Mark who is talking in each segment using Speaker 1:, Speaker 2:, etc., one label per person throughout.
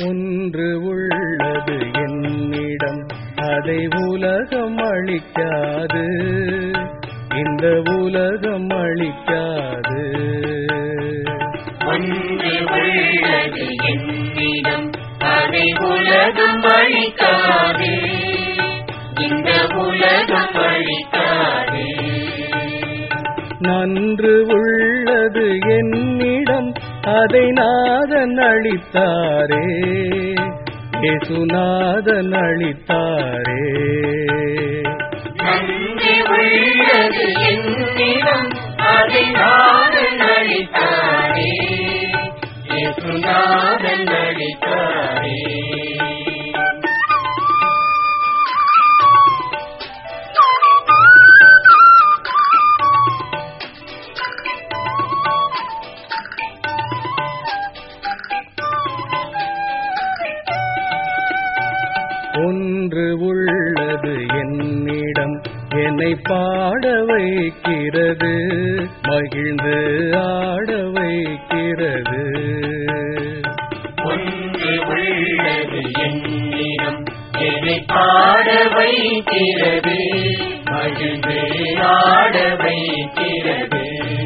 Speaker 1: ஒன்று உள்ளது என்னிடம் அதை உலகம் அளிக்காது இந்த உலகம் அளிக்காது
Speaker 2: ஒன்று உள்ளது என்னிடம் அதை உலகம் அழிக்காது இந்த உலகம் அழிக்காது
Speaker 1: நன்று உள்ளது என்னிடம் அதை நாதன் அளித்தாரே இயேசுநாதன் அளித்தாரே
Speaker 2: நன்றி உள்ளது என்னிடம் அதை நாதன் அழித்தாரே இயேசுநாதன் அழித்தாரே
Speaker 1: ஒன்று உள்ளது என்னிடம் என்னை பாட வைக்கிறது மகிழ்ந்து ஆட வைக்கிறது
Speaker 2: ஒன்று உள்ளது என்னிடம் என்னை பாட வைக்கிறது மகிழ்ந்து ஆட வைக்கிறது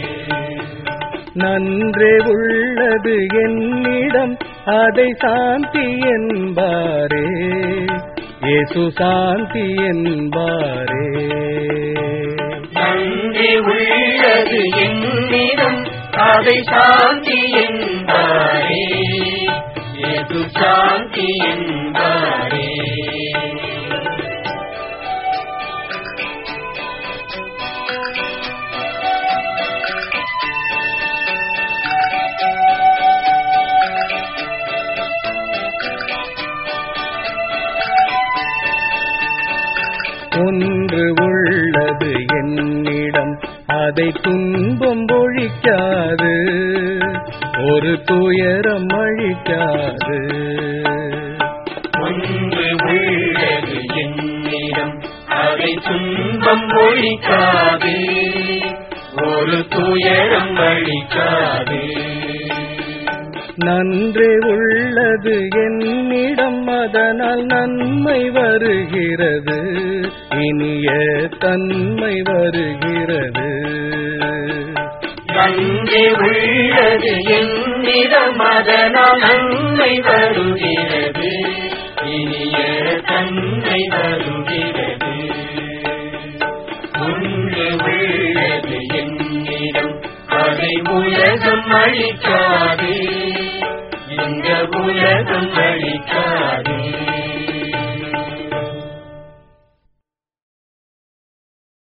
Speaker 1: நன்றே உள்ளது என்னிடம் அதை சாந்தி என்பாரே இயேசு சாந்தி என்பாரே
Speaker 2: நன்றி உள்ளது என்னிடம் அதை சாந்தி என்பாரே எது சாந்தி என்பாரே
Speaker 1: ஒன்று உள்ளது என்னிடம் அதை துன்பம் ஒழிக்காது ஒரு துயரம் அழிக்காது
Speaker 2: ஒன்று உள்ளது என்னிடம் அதை துன்பம் ஒழிக்காது ஒரு துயரம் அழிக்காது
Speaker 1: நன்றே உள்ளது என்னிடம் அதனால் நன்மை வருகிறது இனிய தன்மை வருகிறது
Speaker 2: நன்றி உள்ளது என்னிடம் அதனால் நன்மை வருகிறது இனிய தன்மை வருகிறது ஒன்று உள்ளது என்னிடம் அதை உலகம் அழிக்காது இந்த உலகம் அழிக்காது